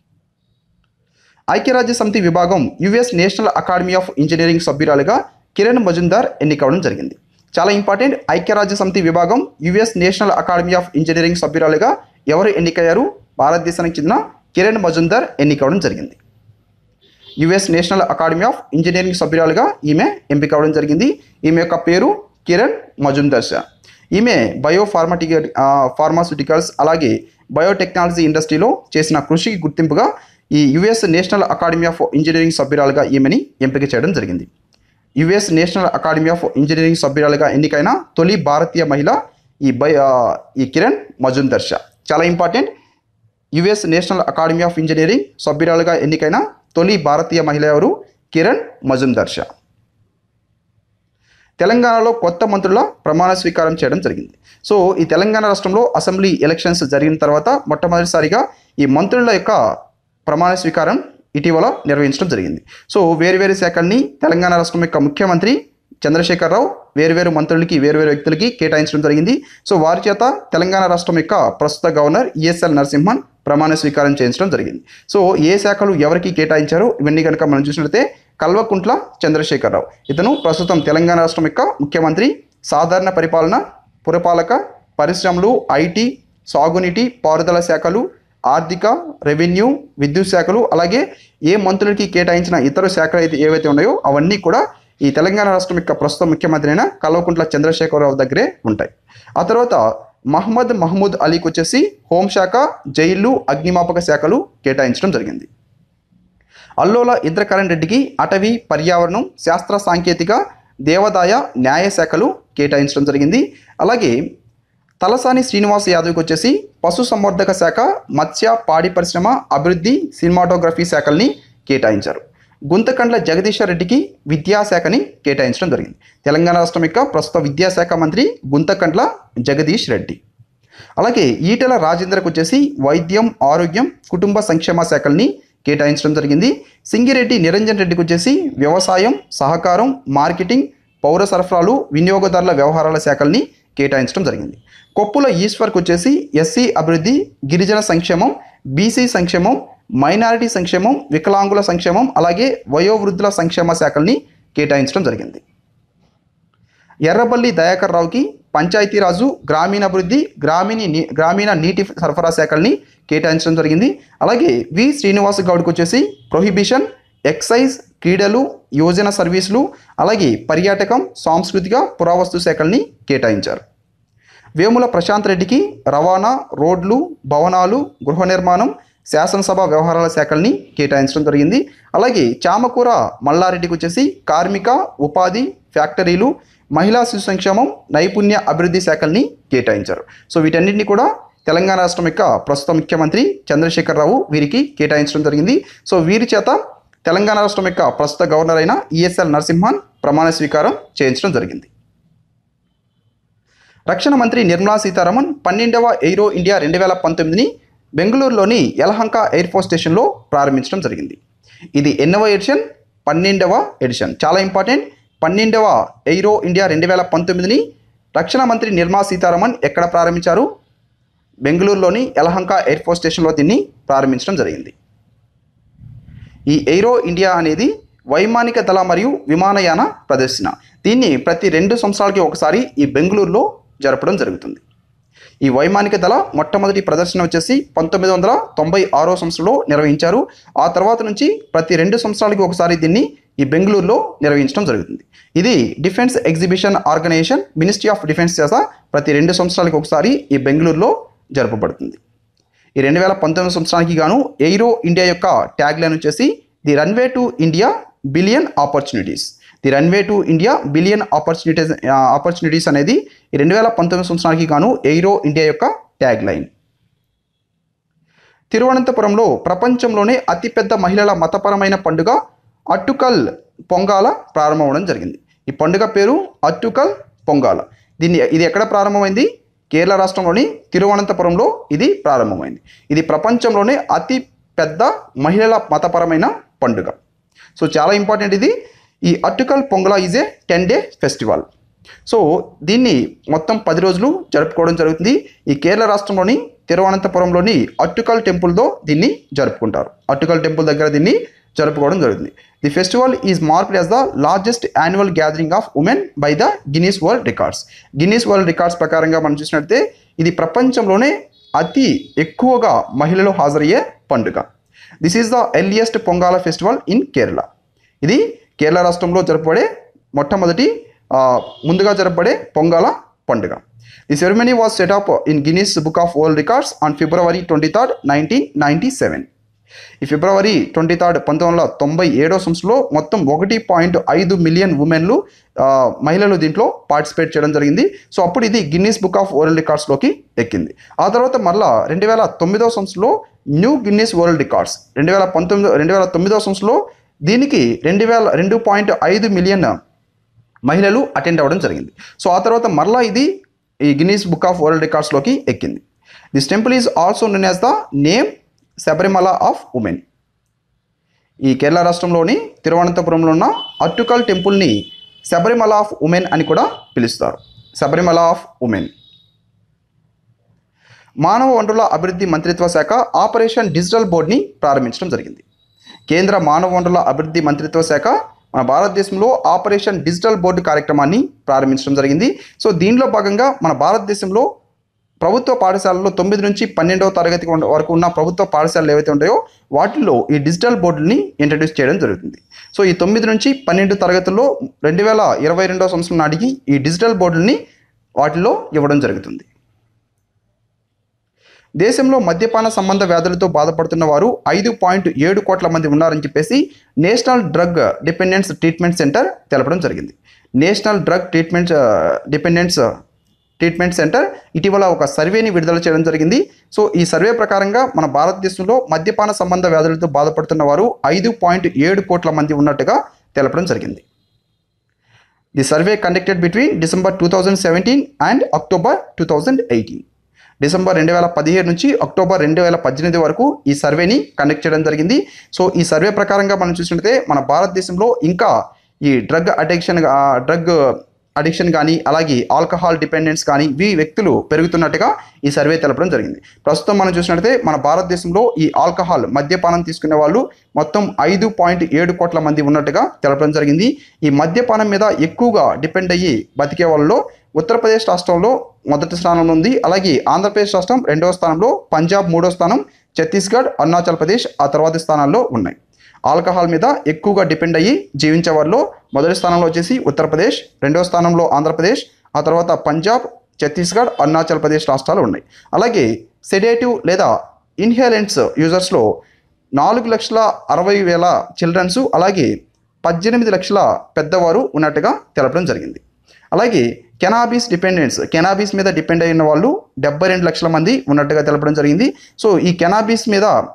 ఐక్యరాజ్య సమితి విభాగం US national academy of engineering సభ్యురాలుగా కిరణ్ మజుందార్ ఎన్నికవడం జరిగింది చాలా ఇంపార్టెంట్ ఐక్యరాజ్య సమితి విభాగం US national academy of engineering సభ్యురాలుగా ఎవరు ఎన్నికయ్యారు భారతదేశానికి చెందిన కిరణ్ మజుందార్ ఎన్నికవడం జరిగింది US national academy of engineering సభ్యురాలుగా ఈమె ఎంపిక అవడం జరిగింది ఈమె యొక్క పేరు కిరణ్ మజుందర్ షా ఈమె బయో ఫార్మాటిక ఫార్మాస్యూటికల్స్ అలాగే బయోటెక్నాలజీ ఇండస్ట్రీలో చేసిన కృషికి గుర్తింపుగా ఈ US national academy of engineering సభ్యురాలుగా ఈమెని ఎంపిక చేయడం జరిగింది US national academy of engineering సభ్యురాలుగా ఎన్నికైన తొలి భారతీయ మహిళ ఈ బై ఆ, ఈ కిరణ్ మజుందర్ షా చాలా important US national academy of engineering సభ్యురాలుగా ఎన్నికైన తొలి భారతీయ మహిళ ఎవరు కిరణ్ మజుందర్ షా తెలంగాణలో కొత్త మంత్రుల ప్రమాణ స్వీకారం చేయడం జరిగింది సో ఈ తెలంగాణ రాష్ట్రంలో అసెంబ్లీ ఎలక్షన్స్ జరిగిన తర్వాత మొట్టమొదటిసారిగా ఈ మంత్రుల యొక్క ప్రమాణ స్వీకారం ఇటీవల నిర్వహించడం జరిగింది సో వేరు వేరు శాఖల్ని తెలంగాణ రాష్ట్రం యొక్క ముఖ్యమంత్రి చంద్రశేఖరరావు వేరువేరు మంత్రులకి వేరువేరు వ్యక్తులకి కేటాయించడం జరిగింది సో వారి చేత తెలంగాణ రాష్ట్రం యొక్క ప్రస్తుత గవర్నర్ ఈఎస్ఎల్ నరసింహన్ ప్రమాణ స్వీకారం చేయించడం జరిగింది సో ఏ శాఖలు ఎవరికి కేటాయించారో ఇవన్నీ కనుక మనం చూసినట్లయితే కల్వకుంట్ల చంద్రశేఖరరావు ఇతను ప్రస్తుతం తెలంగాణ రాష్ట్రం యొక్క ముఖ్యమంత్రి సాధారణ పరిపాలన పురపాలక పరిశ్రమలు ఐటీ సాగునీటి పారుదల శాఖలు ఆర్థిక రెవెన్యూ విద్యుత్ శాఖలు అలాగే ఏ మంత్రులకి కేటాయించిన ఇతర శాఖలు అయితే ఏవైతే ఉన్నాయో అవన్నీ కూడా ఈ తెలంగాణ రాష్ట్రం యొక్క ప్రస్తుత ముఖ్యమంత్రి అయిన కల్వకుంట్ల చంద్రశేఖరరావు దగ్గరే ఉంటాయి ఆ తర్వాత మహమ్మద్ మహమూద్ అలీకి వచ్చేసి హోంశాఖ జైలు అగ్నిమాపక శాఖలు కేటాయించడం జరిగింది అల్లోల ఇంద్రకరణ్ రెడ్డికి అటవీ పర్యావరణం శాస్త్ర సాంకేతిక దేవాదాయ న్యాయ శాఖలు కేటాయించడం జరిగింది అలాగే తలసాని శ్రీనివాస్ యాదవ్కి వచ్చేసి పశు సంవర్ధక శాఖ మత్స్య పాడి పరిశ్రమ అభివృద్ధి సినిమాటోగ్రఫీ శాఖల్ని కేటాయించారు గుంతకండ్ల జగదీశ్వర్ రెడ్డికి విద్యాశాఖని కేటాయించడం జరిగింది తెలంగాణ రాష్ట్రం యొక్క ప్రస్తుత విద్యాశాఖ మంత్రి గుంతకండ్ల జగదీష్ రెడ్డి అలాగే ఈటెల రాజేందర్కి వచ్చేసి వైద్యం ఆరోగ్యం కుటుంబ సంక్షేమ శాఖల్ని కేటాయించడం జరిగింది సింగిరెడ్డి నిరంజన్ రెడ్డికి వచ్చేసి వ్యవసాయం సహకారం మార్కెటింగ్ పౌర సరఫరాలు వినియోగదారుల వ్యవహారాల శాఖల్ని కేటాయించడం జరిగింది కొప్పుల ఈశ్వర్కి వచ్చేసి ఎస్సీ అభివృద్ధి గిరిజన సంక్షేమం బీసీ సంక్షేమం మైనారిటీ సంక్షేమం వికలాంగుల సంక్షేమం అలాగే వయోవృద్ధుల సంక్షేమ శాఖల్ని కేటాయించడం జరిగింది ఎర్రబల్లి దయాకర్ రావుకి పంచాయతీరాజు గ్రామీణాభివృద్ధి గ్రామీణ నీ- గ్రామీణ నీటి సరఫరా శాఖల్ని కేటాయించడం జరిగింది అలాగే వి శ్రీనివాస్ గౌడ్కి వచ్చేసి ప్రొహిబిషన్ ఎక్సైజ్ క్రీడలు యోజన సర్వీసులు అలాగే పర్యాటకం సాంస్కృతిక పురావస్తు శాఖల్ని కేటాయించారు వేముల ప్రశాంత్ రెడ్డికి రవాణా రోడ్లు భవనాలు గృహ నిర్మాణం శాసనసభ వ్యవహారాల శాఖల్ని కేటాయించడం జరిగింది అలాగే చామకూర మల్లారెడ్డికి వచ్చేసి కార్మిక ఉపాధి ఫ్యాక్టరీలు మహిళా శిశు సంక్షేమం నైపుణ్య అభివృద్ధి శాఖల్ని కేటాయించారు సో వీటన్నిటిని కూడా తెలంగాణ రాష్ట్రం యొక్క ప్రస్తుత ముఖ్యమంత్రి చంద్రశేఖరరావు వీరికి కేటాయించడం జరిగింది సో వీరి చేత తెలంగాణ రాష్ట్రం యొక్క ప్రస్తుత గవర్నర్ అయిన ఈఎస్ఎల్ నరసింహన్ ప్రమాణ స్వీకారం చేయించడం జరిగింది రక్షణ మంత్రి నిర్మలా సీతారామన్ పన్నెండవ ఎయిరో ఇండియా రెండు వేల పంతొమ్మిదిని బెంగళూరులోని యలహంక ఎయిర్ ఫోర్స్ స్టేషన్లో ప్రారంభించడం జరిగింది ఇది ఎన్నవ ఎడిషన్ పన్నెండవ ఎడిషన్ చాలా ఇంపార్టెంట్ పన్నెండవ ఎయిరో ఇండియా రెండు వేల పంతొమ్మిదిని రక్షణ మంత్రి నిర్మలా సీతారామన్ ఎక్కడ ప్రారంభించారు బెంగళూరులోని యలహంక ఎయిర్ ఫోర్స్ స్టేషన్లో దీన్ని ప్రారంభించడం జరిగింది ఈ ఎయిరో ఇండియా అనేది వైమానిక దళ మరియు విమానయాన ప్రదర్శన దీన్ని ప్రతి రెండు సంవత్సరాలకి ఒకసారి ఈ బెంగళూరులో జరపడం జరుగుతుంది ఈ వైమానిక దళ మొట్టమొదటి ప్రదర్శన వచ్చేసి పంతొమ్మిది వందల తొంభై ఆరో సంవత్సరంలో నిర్వహించారు ఆ తర్వాత నుంచి ప్రతి రెండు సంవత్సరాలకి ఒకసారి దీన్ని ఈ బెంగళూరులో నిర్వహించడం జరుగుతుంది ఇది defence exhibition organisation ministry of defence చేత ప్రతి రెండు సంవత్సరాలకి ఒకసారి ఈ బెంగళూరులో జరపబడుతుంది ఈ రెండు వేల పంతొమ్మిది సంవత్సరానికి గాను ఎయిరో ఇండియా యొక్క ట్యాగ్ లైన్ వచ్చేసి the runway to India billion opportunities the runway to India billion opportunities opportunities అనేది ఈ రెండు వేల పంతొమ్మిది సంవత్సరానికి గాను ఎయిరో ఇండియా యొక్క ట్యాగ్ లైన్ తిరువనంతపురంలో ప్రపంచంలోనే అతిపెద్ద మహిళల మతపరమైన పండుగ అట్టుకల్ పొంగాల ప్రారంభమవడం జరిగింది ఈ పండుగ పేరు అట్టుకల్ పొంగాల దీన్ని ఇది ఎక్కడ ప్రారంభమైంది కేరళ రాష్ట్రంలోని తిరువనంతపురంలో ఇది ప్రారంభమైంది ఇది ప్రపంచంలోనే అతి పెద్ద మహిళల మతపరమైన పండుగ సో చాలా ఇంపార్టెంట్ ఇది ఈ Attukal Pongala is a ten day festival so దీన్ని మొత్తం పది రోజులు జరుపుకోవడం జరుగుతుంది ఈ కేరళ రాష్ట్రంలోని తిరువనంతపురంలోని అట్టుకల్ టెంపుల్తో దీన్ని జరుపుకుంటారు అట్టుకల్ టెంపుల్ దగ్గర దీన్ని జరుపుకోవడం జరుగుతుంది the festival is marked as the largest annual gathering of women by the Guinness world records Guinness world records ప్రకారంగా మనం చూసినట్లయితే ఇది ప్రపంచంలోనే అతి ఎక్కువగా మహిళలు హాజరయ్యే పండుగ this is the earliest Pongala festival in Kerala ఇది కేరళ రాష్ట్రంలో జరపబడే మొట్టమొదటి ఆ, ముందుగా జరపబడే పొంగాల పండుగ the ceremony was set up in Guinness Book of World Records on February twenty third nineteen ninety seven ఈ ఫిబ్రవరి ట్వంటీ థర్డ్ పంతొమ్మిది వందల తొంభై ఏడో సంవత్సరంలో మొత్తం ఒకటి పాయింట్ ఐదు మిలియన్ ఉమెన్లు ఆ, మహిళలు దీంట్లో పార్టిసిపేట్ చేయడం జరిగింది సో అప్పుడు ఇది గిన్నీస్ బుక్ ఆఫ్ వరల్డ్ రికార్డ్స్లోకి ఎక్కింది ఆ తర్వాత మళ్ళా రెండు వేల తొమ్మిదో సంవత్సరంలో న్యూ గిన్నీస్ వరల్డ్ రికార్డ్స్ రెండు వేల పంతొమ్మిది రెండు వేల తొమ్మిదో సంవత్సరంలో దీనికి రెండు వేల రెండు పాయింట్ ఐదు మిలియన్ మహిళలు అటెండ్ అవ్వడం జరిగింది సో ఆ తర్వాత మరలా ఇది ఈ గిన్నీస్ బుక్ ఆఫ్ వరల్డ్ రికార్డ్స్లోకి ఎక్కింది this temple is also known as the name Sabarimala of women ఈ కేరళ రాష్ట్రంలోని తిరువనంతపురంలో ఉన్న అట్టుకల్ టెంపుల్ని శబరిమల ఆఫ్ ఉమెన్ అని కూడా పిలుస్తారు శబరిమల ఆఫ్ ఉమెన్ మానవ వనరుల అభివృద్ధి మంత్రిత్వ శాఖ ఆపరేషన్ డిజిటల్ బోర్డ్ని ప్రారంభించడం జరిగింది కేంద్ర మానవ వనరుల అభివృద్ధి మంత్రిత్వ శాఖ మన భారతదేశంలో ఆపరేషన్ డిజిటల్ బోర్డు కార్యక్రమాన్ని ప్రారంభించడం జరిగింది సో దీనిలో భాగంగా మన భారతదేశంలో ప్రభుత్వ పాఠశాలల్లో తొమ్మిది నుంచి పన్నెండవ తరగతి ఉన్న- వరకు ఉన్న ప్రభుత్వ పాఠశాలలు ఏవైతే ఉంటాయో వాటిల్లో ఈ డిజిటల్ బోర్డుని ఇంట్రడ్యూస్ చేయడం జరుగుతుంది సో ఈ తొమ్మిది నుంచి పన్నెండు తరగతుల్లో రెండు వేల ఇరవై రెండవ సంవత్సరం నాటికి ఈ డిజిటల్ బోర్డుని వాటిల్లో ఇవ్వడం జరుగుతుంది దేశంలో మద్యపాన సంబంధ వ్యాధులతో బాధపడుతున్న వారు ఐదు పాయింట్ ఏడు కోట్ల మంది ఉన్నారని చెప్పేసి national drug dependence treatment centre తెలపడం జరిగింది national drug treatment dependence treatment centre ఇటీవల ఒక సర్వేని విడుదల చేయడం జరిగింది సో ఈ సర్వే ప్రకారంగా మన భారతదేశంలో మద్యపాన సంబంధ వ్యాధులతో బాధపడుతున్న వారు ఐదు పాయింట్ ఏడు కోట్ల మంది ఉన్నట్టుగా తెలపడం జరిగింది the survey conducted between December two thousand seventeen and October two thousand eighteen December రెండు వేల పదిహేడు నుంచి అక్టోబర్ రెండు వేల పద్దెనిమిది వరకు ఈ సర్వేని కండక్ట్ చేయడం జరిగింది సో ఈ సర్వే ప్రకారంగా మనం చూసినట్లయితే మన భారతదేశంలో ఇంకా ఈ డ్రగ్ అడిక్షన్ డ్రగ్ అడిక్షన్ కానీ అలాగే ఆల్కహాల్ డిపెండెన్స్ కానీ ఈ వ్యక్తులు పెరుగుతున్నట్టుగా ఈ సర్వే తెలపడం జరిగింది ప్రస్తుతం మనం చూసినట్లయితే మన భారతదేశంలో ఈ ఆల్కహాల్ మద్యపానం తీసుకునే వాళ్ళు మొత్తం ఐదు పాయింట్ ఏడు కోట్ల మంది ఉన్నట్టుగా తెలపడం జరిగింది ఈ మద్యపానం మీద ఎక్కువగా డిపెండ్ అయ్యి బతికే వాళ్ళలో ఉత్తరప్రదేశ్ రాష్ట్రంలో మొదటి స్థానంలో ఉంది అలాగే ఆంధ్రప్రదేశ్ రాష్ట్రం రెండవ స్థానంలో పంజాబ్ మూడో స్థానం ఛత్తీస్గఢ్ అరుణాచల్ ప్రదేశ్ ఆ తర్వాతి స్థానాల్లో ఉన్నాయి ఆల్కహాల్ మీద ఎక్కువగా డిపెండ్ అయ్యి జీవించే వారిలో మొదటి స్థానంలో వచ్చేసి ఉత్తరప్రదేశ్ రెండవ స్థానంలో ఆంధ్రప్రదేశ్ ఆ తర్వాత పంజాబ్ ఛత్తీస్గఢ్ అరుణాచల్ ప్రదేశ్ రాష్ట్రాలు ఉన్నాయి అలాగే సెడేటివ్ లేదా ఇన్హేలెంట్స్ యూజర్స్లో నాలుగు లక్షల అరవై వేల చిల్డ్రన్స్ అలాగే పద్దెనిమిది లక్షల పెద్దవారు ఉన్నట్టుగా తెలపడం జరిగింది అలాగే కెనాబీస్ డిపెండెన్స్ కెనాబీస్ మీద డిపెండ్ అయిన వాళ్ళు డెబ్బై రెండు లక్షల మంది ఉన్నట్టుగా తెలపడం జరిగింది సో ఈ కెనాబీస్ మీద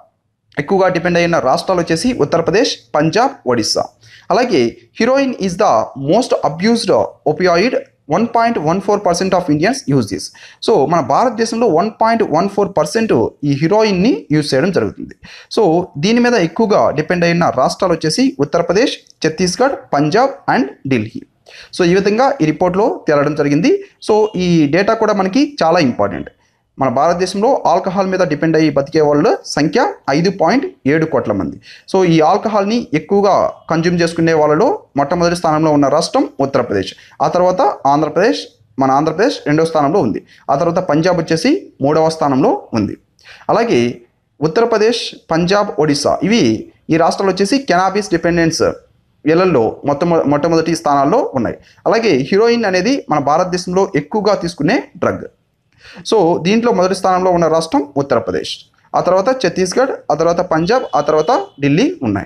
ఎక్కువగా డిపెండ్ అయిన రాష్ట్రాలు వచ్చేసి ఉత్తరప్రదేశ్ పంజాబ్ ఒడిస్సా అలాగే heroin is the most abused opioid one point one four percent of Indians use this so మన భారతదేశంలో one point one four percent ఈ హీరోయిన్ని యూజ్ చేయడం జరుగుతుంది సో దీని మీద ఎక్కువగా డిపెండ్ అయిన రాష్ట్రాలు వచ్చేసి ఉత్తరప్రదేశ్ ఛత్తీస్గఢ్ పంజాబ్ అండ్ ఢిల్లీ సో ఈ విధంగా ఈ రిపోర్ట్లో తేలడం జరిగింది సో ఈ డేటా కూడా మనకి చాలా ఇంపార్టెంట్ మన భారతదేశంలో ఆల్కహాల్ మీద డిపెండ్ అయ్యి బతికే వాళ్ళ సంఖ్య ఐదు పాయింట్ ఏడు కోట్ల మంది సో ఈ ఆల్కహాల్ని ఎక్కువగా కన్జ్యూమ్ చేసుకునే వాళ్ళలో మొట్టమొదటి స్థానంలో ఉన్న రాష్ట్రం ఉత్తరప్రదేశ్ ఆ తర్వాత ఆంధ్రప్రదేశ్ మన ఆంధ్రప్రదేశ్ రెండవ స్థానంలో ఉంది ఆ తర్వాత పంజాబ్ వచ్చేసి మూడవ స్థానంలో ఉంది అలాగే ఉత్తరప్రదేశ్ పంజాబ్ ఒడిస్సా ఇవి ఈ రాష్ట్రాలు వచ్చేసి కెనాబిస్ డిపెండెన్స్ వీళ్ళల్లో మొత్తం మొట్టమొదటి స్థానాల్లో ఉన్నాయి అలాగే హీరోయిన్ అనేది మన భారతదేశంలో ఎక్కువగా తీసుకునే డ్రగ్ సో దీంట్లో మొదటి స్థానంలో ఉన్న రాష్ట్రం ఉత్తరప్రదేశ్ ఆ తర్వాత ఛత్తీస్గఢ్ ఆ తర్వాత పంజాబ్ ఆ తర్వాత ఢిల్లీ ఉన్నాయి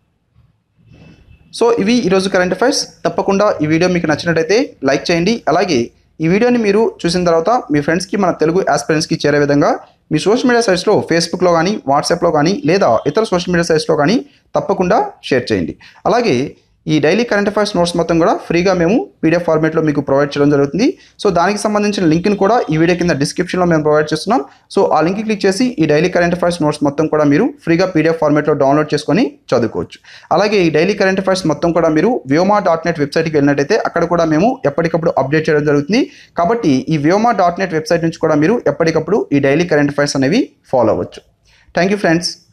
సో ఇవి ఈరోజు కరెంట్ అఫైర్స్ తప్పకుండా ఈ వీడియో మీకు నచ్చినట్టయితే లైక్ చేయండి అలాగే ఈ వీడియోని మీరు చూసిన తర్వాత మీ ఫ్రెండ్స్కి మన తెలుగు ఆస్పిరెంట్స్కి చేరే విధంగా మీ సోషల్ మీడియా సైట్స్లో ఫేస్బుక్లో కానీ వాట్సాప్లో కానీ లేదా ఇతర సోషల్ మీడియా సైట్స్లో కానీ తప్పకుండా షేర్ చేయండి అలాగే ఈ డైలీ కరెంట్ అఫైర్స్ నోట్స్ మొత్తం కూడా ఫ్రీగా మేము పీడిఎఫ్ ఫార్మేట్లో మీకు ప్రొవైడ్ చేయడం జరుగుతుంది సో దానికి సంబంధించిన లింక్ని కూడా ఈ వీడియో కింద డిస్క్రిప్షన్లో మేము ప్రొవైడ్ చేస్తున్నాం సో ఆ లింక్ క్లిక్ చేసి ఈ డైలీ కరెంట్ అఫైర్స్ నోట్స్ మొత్తం కూడా మీరు ఫ్రీగా పీడిఎఫ్ ఫార్మేట్లో డౌన్లోడ్ చేసుకొని చదువుకోవచ్చు అలాగే ఈ డైలీ కరెంట్ అఫైర్స్ మొత్తం కూడా మీరు వ్యోమా డాట్ నెట్ వెబ్సైట్కి వెళ్ళినట్టయితే అక్కడ కూడా మేము ఎప్పటికప్పుడు అప్డేట్ చేయడం జరుగుతుంది కాబట్టి ఈ వ్యోమా డాట్ నెట్ వెబ్సైట్ నుంచి కూడా మీరు ఎప్పటికప్పుడు ఈ డైలీ కరెంట్ అఫైర్స్ అనేవి ఫాలో అవ్వచ్చు థ్యాంక్ యూ ఫ్రెండ్స్